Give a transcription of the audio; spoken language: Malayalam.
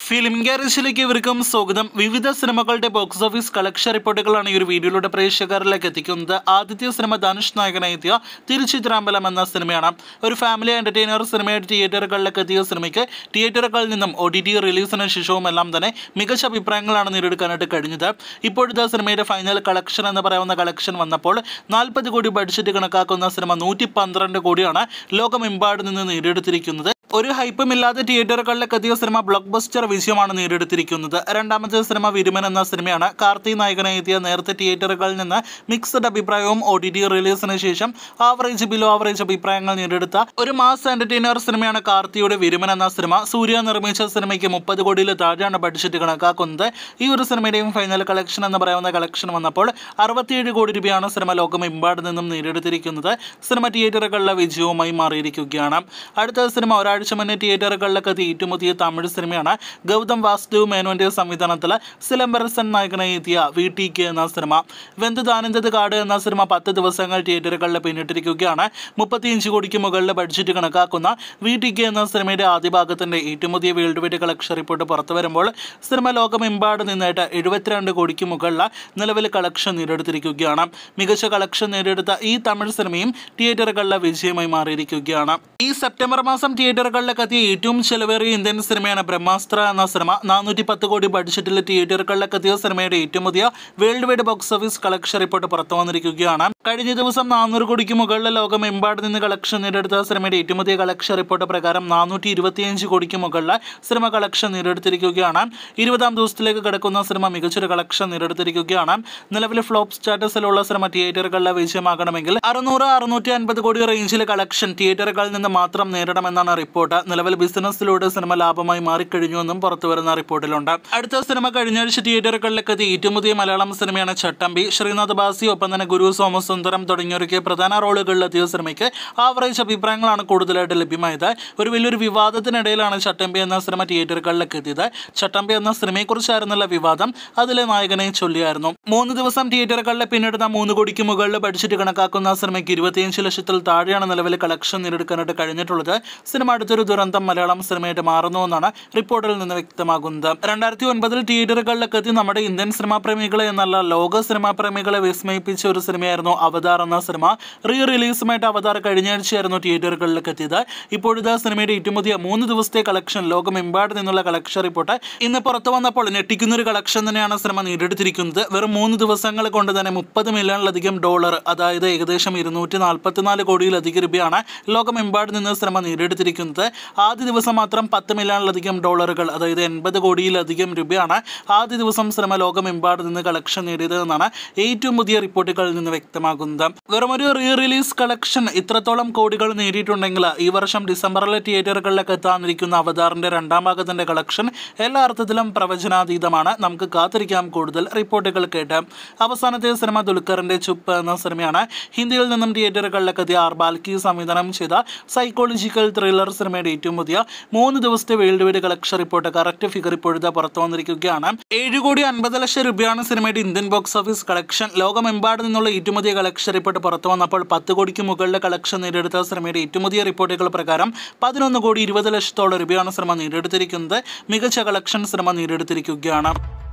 ഫിലിം ഗ്യാരേജിലേക്ക് ഇവർക്കും സ്വാഗതം വിവിധ സിനിമകളുടെ ബോക്സ് ഓഫീസ് കളക്ഷൻ റിപ്പോർട്ടുകളാണ് ഈ ഒരു വീഡിയോയിലൂടെ പ്രേക്ഷകരിലേക്ക് എത്തിക്കുന്നത് ആദ്യത്തെ സിനിമ ധനുഷ് നായകനെത്തിയ തിരുച്ചിത്രാമ്പലം എന്ന സിനിമയാണ് ഒരു ഫാമിലി എന്റർടൈനർ സിനിമയുടെ തിയേറ്ററുകളിലേക്ക് എത്തിയ സിനിമയ്ക്ക് തിയേറ്ററുകളിൽ നിന്നും ഒ ടി ടി റിലീസിന് ശേഷവും എല്ലാം തന്നെ മികച്ച അഭിപ്രായങ്ങളാണ് നേടിയെടുക്കാനായിട്ട് കഴിഞ്ഞത് ഇപ്പോഴത്തെ സിനിമയുടെ ഫൈനൽ കളക്ഷൻ എന്ന് പറയുന്ന കളക്ഷൻ വന്നപ്പോൾ നാൽപ്പത് കോടി ബഡ്ജറ്റ് കണക്കാക്കുന്ന സിനിമ നൂറ്റി പന്ത്രണ്ട് കോടിയാണ് ലോകമെമ്പാട് നിന്ന് നേടിയെടുത്തിരിക്കുന്നത് ഒരു ഹൈപ്പും ഇല്ലാതെ തിയേറ്ററുകളിലേക്ക് എത്തിയ സിനിമ ബ്ലോക്ക് ബസ്റ്റർ വിജയമാണ് നേടിയെടുത്തിരിക്കുന്നത് രണ്ടാമത്തെ സിനിമ വിരുമൻ എന്ന സിനിമയാണ് കാർത്തി നായകനെ എത്തിയ നേരത്തെ തിയേറ്ററുകളിൽ നിന്ന് മിക്സഡ് അഭിപ്രായവും ഒ ടി ടി റിലീസിന് ശേഷം ആവറേജ് ബിലോ ആവറേജ് അഭിപ്രായങ്ങൾ നേടിയെടുത്ത ഒരു മാസ് എന്റർടൈനർ സിനിമയാണ് കാർത്തിയുടെ വിരുമൻ എന്ന സിനിമ സൂര്യ നിർമ്മിച്ച സിനിമയ്ക്ക് മുപ്പത് കോടിയിൽ താഴെയാണ് ബഡ്ജറ്റ് കണക്കാക്കുന്നത് ഈ ഒരു സിനിമയുടെയും ഫൈനൽ കളക്ഷൻ എന്ന് പറയുന്ന കളക്ഷൻ വന്നപ്പോൾ അറുപത്തിയേഴ് കോടി രൂപയാണ് സിനിമ ലോകമെമ്പാട് നിന്നും നേടിയെടുത്തിരിക്കുന്നത് സിനിമ തിയേറ്ററുകളിലെ വിജയവുമായി മാറിയിരിക്കുകയാണ് അടുത്ത സിനിമ ഒരാഴ്ച മുന്നേ തിയേറ്ററുകളിലൊക്കെ എത്തി ഏറ്റുമുത്തിയ തമിഴ് സിനിമയാണ് ഗൗതം വാസുദേവ് മേനോന്റെ സംവിധാനത്തിൽ സിലംബരസൻ നായകനെ എത്തിയ വി ടി കെ എന്ന സിനിമ വെന്ത് ദാനന്ദത് കാട് എന്ന സിനിമ പത്ത് ദിവസങ്ങൾ തിയേറ്ററുകളിൽ പിന്നിട്ടിരിക്കുകയാണ് മുപ്പത്തിയഞ്ച് കോടിക്ക് മുകളിൽ ബഡ്ജറ്റ് കണക്കാക്കുന്ന വി ടി കെ എന്ന സിനിമയുടെ ആദ്യ ഭാഗത്തിന്റെ ഏറ്റുമുതിയ വേൾഡ് വൈഡ് കളക്ഷൻ റിപ്പോർട്ട് പുറത്തു വരുമ്പോൾ സിനിമ ലോകമെമ്പാട് നിന്നായിട്ട് എഴുപത്തിരണ്ട് കോടിക്ക് മുകളിൽ നിലവിൽ കളക്ഷൻ നേടിയെടുത്തിരിക്കുകയാണ് മികച്ച കളക്ഷൻ നേടിയെടുത്ത ഈ തമിഴ് സിനിമയും തിയേറ്ററുകളിലെ വിജയമായി മാറിയിരിക്കുകയാണ് ഈ സെപ്റ്റംബർ മാസം തിയേറ്ററുകളിലേക്ക് എത്തിയ ഏറ്റവും ചെലവേറിയ ഇന്ത്യൻ സിനിമയാണ് ബ്രഹ്മാസ്ത്ര എന്ന സിനിമ നാനൂറ്റി പത്ത് കോടി ബഡ്ജറ്റിൽ തിയേറ്ററുകളിലേക്ക് എത്തിയ സിനിമയുടെ ഏറ്റവും പുതിയ worldwide box office collection report പുറത്തു വന്നിരിക്കുകയാണ് കഴിഞ്ഞ ദിവസം നാനൂറ് കോടിക്ക് മുകളിൽ ലോകമെമ്പാട് നിന്ന് കളക്ഷൻ നേടിയെടുത്ത സിനിമയുടെ ഏറ്റവും പുതിയ കളക്ഷൻ റിപ്പോർട്ട് പ്രകാരം നാനൂറ്റി ഇരുപത്തിയഞ്ച് കോടിക്ക് മുകളിൽ സിനിമ കളക്ഷൻ നേടിയെടുത്തിരിക്കുകയാണ് ഇരുപതാം ദിവസത്തിലേക്ക് കിടക്കുന്ന സിനിമ മികച്ചൊരു കളക്ഷൻ നേടിയെടുത്തിരിക്കുകയാണ് നിലവിൽ ഫ്ലോപ്പ് സ്റ്റാറ്റസിലുള്ള സിനിമ തിയേറ്ററുകളിലെ വിജയമാകണമെങ്കിൽ അറുന്നൂറ് അറുന്നൂറ്റി അൻപത് കോടി റേഞ്ചിൽ കളക്ഷൻ തിയേറ്ററുകളിൽ നിന്ന് മാത്രം നേരിടണമെന്നാണ് റിപ്പോർട്ട് നിലവിൽ ബിസിനസ്സിലൂടെ സിനിമ ലാഭമായി മാറിക്കഴിഞ്ഞുവെന്നും പുറത്തുവരുന്ന റിപ്പോർട്ടിലുണ്ട് അടുത്ത സിനിമ കഴിഞ്ഞ ആഴ്ച തിയേറ്ററുകളിലേക്ക് എത്തി ഏറ്റവും പുതിയ മലയാളം സിനിമയാണ് ചട്ടമ്പി ശ്രീനാഥ് ബാസി ഒപ്പം തന്നെ ഗുരു സോമസുന്ദരം തുടങ്ങിയവർക്ക് പ്രധാന റോളുകളിലെത്തിയ സിനിമയ്ക്ക് ആവറേജ് അഭിപ്രായങ്ങളാണ് കൂടുതലായിട്ട് ലഭ്യമായത് ഒരു വലിയൊരു വിവാദത്തിനിടയിലാണ് ചട്ടമ്പി എന്ന സിനിമ തിയേറ്ററുകളിലേക്ക് എത്തിയത് ചട്ടമ്പി എന്ന സിനിമയെക്കുറിച്ചായിരുന്നുള്ള വിവാദം അതിലെ നായകനെ ചൊല്ലിയായിരുന്നു മൂന്ന് ദിവസം തിയേറ്ററുകളിൽ പിന്നിടുന്ന മൂന്ന് കോടിക്ക് മുകളിൽ ബഡ്ജറ്റ് കണക്കാക്കുന്ന സിനിമയ്ക്ക് ഇരുപത്തിയഞ്ച് ലക്ഷത്തിൽ താഴെയാണ് നിലവിൽ കളക്ഷൻ നേടിയെടുക്കാനായിട്ട് കഴിഞ്ഞിട്ടുള്ളത് സിനിമ അടുത്തൊരു ദുരന്തം മലയാളം സിനിമയായിട്ട് മാറുന്നുവെന്നാണ് റിപ്പോർട്ടിൽ നിന്ന് വ്യക്തമാകുന്നത് രണ്ടായിരത്തി ഒൻപതിൽ തിയേറ്ററുകളിലേക്ക് എത്തി നമ്മുടെ ഇന്ത്യൻ സിനിമാ പ്രേമികളെ എന്നല്ല ലോക സിനിമാ പ്രേമികളെ വിസ്മയിപ്പിച്ച ഒരു സിനിമയായിരുന്നു അവതാർ എന്ന സിനിമ റീ റിലീസുമായിട്ട് അവതാർ കഴിഞ്ഞ ആഴ്ചയായിരുന്നു തിയേറ്ററുകളിലേക്ക് എത്തിയത് ഇപ്പോഴത്തെ സിനിമയുടെ ഏറ്റവും പുതിയ മൂന്ന് ദിവസത്തെ കളക്ഷൻ ലോകമെമ്പാട് നിന്നുള്ള കളക്ഷൻ റിപ്പോർട്ട് ഇന്ന് പുറത്തു വന്നപ്പോൾ ഞെട്ടിക്കുന്ന ഒരു കളക്ഷൻ തന്നെയാണ് സിനിമ നേടിയെടുത്തിരിക്കുന്നത് വെറും മൂന്ന് ദിവസങ്ങൾ കൊണ്ട് തന്നെ മുപ്പത് മില്യണിലധികം ഡോളർ അതായത് ഏകദേശം ഇരുന്നൂറ്റി നാൽപ്പത്തിനാല് കോടിയിലധികം രൂപയാണ് ലോകമെമ്പാട് നിന്ന് സിനിമ നേടിയെടുത്തിരിക്കുന്നത് ആദ്യ ദിവസം മാത്രം പത്ത് മില്യണിലധികം ഡോളറുകൾ അതായത് എൺപത് കോടിയിലധികം രൂപയാണ് ആദ്യ ദിവസം സിനിമ ലോകമെമ്പാട് നിന്ന് കളക്ഷൻ നേടിയത് എന്നാണ് ഏറ്റവും പുതിയ റിപ്പോർട്ടുകളിൽ നിന്ന് വ്യക്തമാകുന്നത് വെറും ഒരു റീ റിലീസ് കളക്ഷൻ ഇത്രത്തോളം കോടികൾ നേടിയിട്ടുണ്ടെങ്കിൽ ഈ വർഷം ഡിസംബറിലെ തിയേറ്ററുകളിലേക്ക് എത്താനിരിക്കുന്ന അവതാറിന്റെ രണ്ടാം ഭാഗത്തിന്റെ കളക്ഷൻ എല്ലാ അർത്ഥത്തിലും പ്രവചനാതീതമാണ് നമുക്ക് കാത്തിരിക്കാം കൂടുതൽ റിപ്പോർട്ടുകൾ കേട്ട് അവസാനത്തെ സിനിമ ദുൽഖറിന്റെ ചുപ്പ് എന്ന സിനിമയാണ് ഹിന്ദിയിൽ നിന്നും തിയേറ്ററുകളിലേക്ക് എത്തിയ ആർ ബാൽക്കി സംവിധാനം ചെയ്ത സൈക്കോളജിക്കൽ ത്രില്ലർ സിനിമയുടെ ഏറ്റവും പുതിയ മൂന്ന് ദിവസത്തെ worldwide collection report correct figure ഇപ്പോഴത്തെ പുറത്തു വന്നിരിക്കുകയാണ് ഏഴ് കോടി അൻപത് ലക്ഷം രൂപയാണ് സിനിമയുടെ ഇന്ത്യൻ ബോക്സ് ഓഫീസ് കളക്ഷൻ ലോകമെമ്പാട് നിന്നുള്ള ഏറ്റവും പുതിയ കളക്ഷൻ റിപ്പോർട്ട് പുറത്തു വന്നപ്പോൾ പത്ത് കോടിക്ക് മുകളിലെ കളക്ഷൻ നേടിയെടുത്ത സിനിമയുടെ ഏറ്റവും പുതിയ റിപ്പോർട്ടുകൾ പ്രകാരം പതിനൊന്ന് കോടി ഇരുപത് ലക്ഷത്തോളം രൂപയാണ് സിനിമ നേടിയെടുത്തിരിക്കുന്നത് മികച്ച കളക്ഷൻ സിനിമ നേടിയെടുത്തിരിക്കുകയാണ്